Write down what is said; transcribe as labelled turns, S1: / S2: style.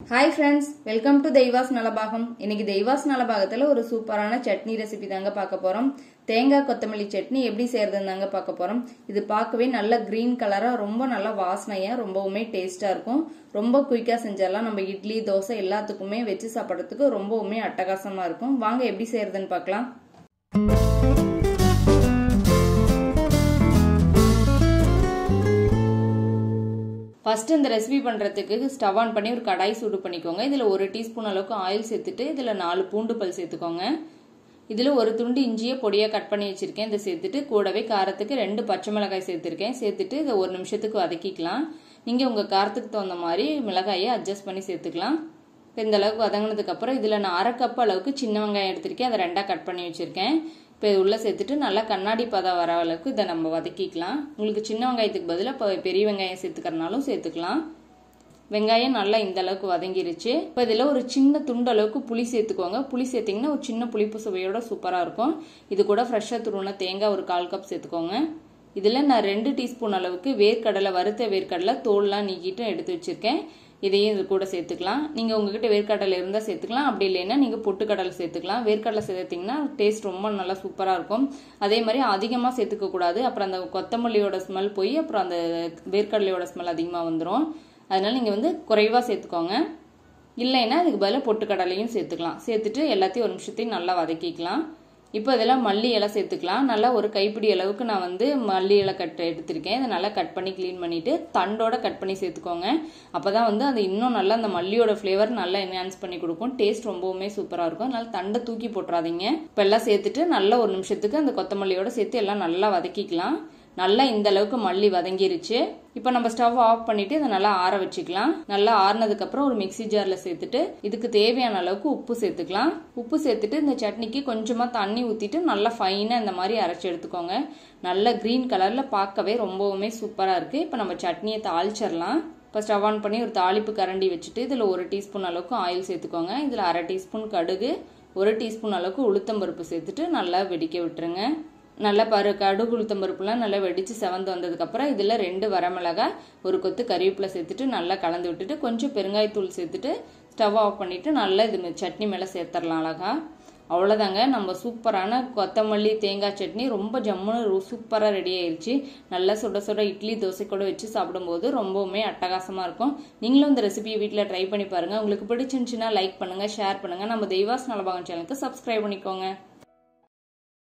S1: hi friends welcome to Deivas Nalabagam இன்னைக்கு தெய்வாஸ் நலபாகத்தில் ஒரு சூப்பரான சட்னி ரெசிபி தாங்க பார்க்க போகிறோம் தேங்காய் கொத்தமல்லி சட்னி எப்படி செய்யறதுன்னு தாங்க பார்க்க போகிறோம் இது பார்க்கவே நல்ல க்ரீன் கலராக ரொம்ப நல்லா வாசனையாக ரொம்பவுமே டேஸ்ட்டாக இருக்கும் ரொம்ப குயிக்காக செஞ்சிடலாம் நம்ம இட்லி தோசை எல்லாத்துக்குமே வச்சு சாப்பிட்றதுக்கு ரொம்பவுமே அட்டகாசமாக இருக்கும் வாங்க எப்படி செய்யறதுன்னு பார்க்கலாம் ஃபஸ்ட்டு இந்த ரெசிபி பண்ணுறதுக்கு ஸ்டவ் ஆன் பண்ணி ஒரு கடாய் சூடு பண்ணிக்கோங்க இதில் ஒரு டீஸ்பூன் அளவுக்கு ஆயில் சேர்த்துட்டு இதில் நாலு பூண்டு பல் சேர்த்துக்கோங்க இதில் ஒரு துண்டு இஞ்சியை பொடியாக கட் பண்ணி வச்சுருக்கேன் இதை சேர்த்துட்டு கூடவே காரத்துக்கு ரெண்டு பச்சை மிளகாய் சேர்த்துருக்கேன் சேர்த்துட்டு இதை ஒரு நிமிஷத்துக்கு வதக்கிக்கலாம் நீங்கள் உங்கள் காரத்துக்கு தகுந்த மாதிரி மிளகாயை அட்ஜஸ்ட் பண்ணி சேர்த்துக்கலாம் இப்போ இந்த அளவுக்கு வதங்கினதுக்கப்புறம் இதில் நான் அரை கப் அளவுக்கு சின்ன வெங்காயம் எடுத்திருக்கேன் அதை ரெண்டாக கட் பண்ணி வச்சுருக்கேன் இப்போ இது உள்ளே சேர்த்துட்டு நல்லா கண்ணாடி பதம் வர அளவுக்கு இதை நம்ம வதக்கிக்கலாம் உங்களுக்கு சின்ன வெங்காயத்துக்கு பதிலாக இப்போ பெரிய வெங்காயம் சேர்த்துக்கிறனாலும் சேர்த்துக்கலாம் வெங்காயம் நல்லா இந்த அளவுக்கு வதங்கிருச்சு இப்போ இதில் ஒரு சின்ன துண்டு அளவுக்கு புளி சேர்த்துக்கோங்க புளி சேர்த்திங்கன்னா ஒரு சின்ன புளிப்பு சுவையோட சூப்பராக இருக்கும் இது கூட ஃப்ரெஷ்ஷாக துருவின தேங்காய் ஒரு கால் கப் சேர்த்துக்கோங்க இதில் நான் ரெண்டு டீஸ்பூன் அளவுக்கு வேர்க்கடலை வறுத்த வேர்க்கடலை தோல்லாம் நீக்கிட்டு எடுத்து வச்சுருக்கேன் இதையும் இது கூட சேர்த்துக்கலாம் நீங்கள் உங்ககிட்ட வேர்க்கடலை இருந்தால் சேர்த்துக்கலாம் அப்படி இல்லைன்னா நீங்கள் பொட்டுக்கடலை சேர்த்துக்கலாம் வேர்க்கடலை சேர்த்திங்கன்னா டேஸ்ட் ரொம்ப நல்லா சூப்பராக இருக்கும் அதே மாதிரி அதிகமாக சேர்த்துக்க கூடாது அப்புறம் அந்த கொத்தமல்லியோட ஸ்மெல் போய் அப்புறம் அந்த வேர்க்கடலையோட ஸ்மெல் அதிகமாக வந்துடும் அதனால நீங்கள் வந்து குறைவாக சேர்த்துக்கோங்க இல்லைன்னா அதுக்கு பதிலாக பொட்டுக்கடலையும் சேர்த்துக்கலாம் சேர்த்துட்டு எல்லாத்தையும் ஒரு நிமிஷத்தையும் நல்லா வதக்கிக்கலாம் இப்போ இதெல்லாம் மல்லி இலை சேர்த்துக்கலாம் நல்லா ஒரு கைப்பிடி அளவுக்கு நான் வந்து மல்லி இலை கட் எடுத்திருக்கேன் இதை நல்லா கட் பண்ணி க்ளீன் பண்ணிவிட்டு தண்டோட கட் பண்ணி சேர்த்துக்கோங்க அப்போ தான் வந்து அது இன்னும் நல்லா அந்த மல்லியோட ஃப்ளேவர் நல்லா என்ஹான்ஸ் பண்ணி கொடுக்கும் டேஸ்ட் ரொம்பவுமே சூப்பராக இருக்கும் அதனால தண்டை தூக்கி போட்டுறாதீங்க இப்போ எல்லாம் சேர்த்துட்டு நல்லா ஒரு நிமிஷத்துக்கு அந்த கொத்தமல்லியோட சேர்த்து எல்லாம் நல்லா வதக்கிக்கலாம் நல்லா இந்த அளவுக்கு மல்லி வதங்கிருச்சு இப்போ நம்ம ஸ்டவ் ஆஃப் பண்ணிட்டு இதை நல்லா ஆற வச்சுக்கலாம் நல்லா ஆறுனதுக்கு அப்புறம் ஒரு மிக்சி ஜார்ல சேர்த்துட்டு இதுக்கு தேவையான அளவுக்கு உப்பு சேர்த்துக்கலாம் உப்பு சேர்த்துட்டு இந்த சட்னிக்கு கொஞ்சமா தண்ணி ஊத்திட்டு நல்லா ஃபைனா இந்த மாதிரி அரைச்சி எடுத்துக்கோங்க நல்ல கிரீன் கலர்ல பார்க்கவே ரொம்பவுமே சூப்பரா இருக்கு இப்போ நம்ம சட்னியை தாளிச்சிடலாம் இப்போ ஸ்டவ் ஆன் பண்ணி ஒரு தாளிப்பு கரண்டி வச்சுட்டு இதில் ஒரு டீஸ்பூன் அளவுக்கு ஆயில் சேர்த்துக்கோங்க இதில் அரை டீஸ்பூன் கடுகு ஒரு டீஸ்பூன் அளவுக்கு உளுத்தம்பருப்பு சேர்த்துட்டு நல்லா வெடிக்க விட்டுருங்க நல்லா பரு கடுகு உளுத்தம் பருப்புலாம் நல்லா வெடித்து செவந்து வந்ததுக்கப்புறம் இதில் ரெண்டு வரமிளகாய் ஒரு கொத்து கறிவேப்பிலை சேர்த்துட்டு நல்லா கலந்து விட்டுட்டு கொஞ்சம் பெருங்காயத்தூள் சேர்த்துட்டு ஸ்டவ் ஆஃப் பண்ணிவிட்டு நல்லா இது சட்னி மேலே சேர்த்துடலாம் அழகா அவ்வளோதாங்க நம்ம சூப்பரான கொத்தமல்லி தேங்காய் சட்னி ரொம்ப ஜம்முன்னு சூப்பராக ரெடி ஆயிடுச்சு நல்லா சுட சுட இட்லி தோசை கூட வச்சு சாப்பிடும்போது ரொம்பவுமே அட்டகாசமாக இருக்கும் நீங்களும் இந்த ரெசிபியை வீட்டில் ட்ரை பண்ணி பாருங்கள் உங்களுக்கு பிடிச்சிருந்துச்சுன்னா லைக் பண்ணுங்கள் ஷேர் பண்ணுங்கள் நம்ம தெய்வாஸ் நலபாகம் சேனலுக்கு சப்ஸ்கிரைப் பண்ணிக்கோங்க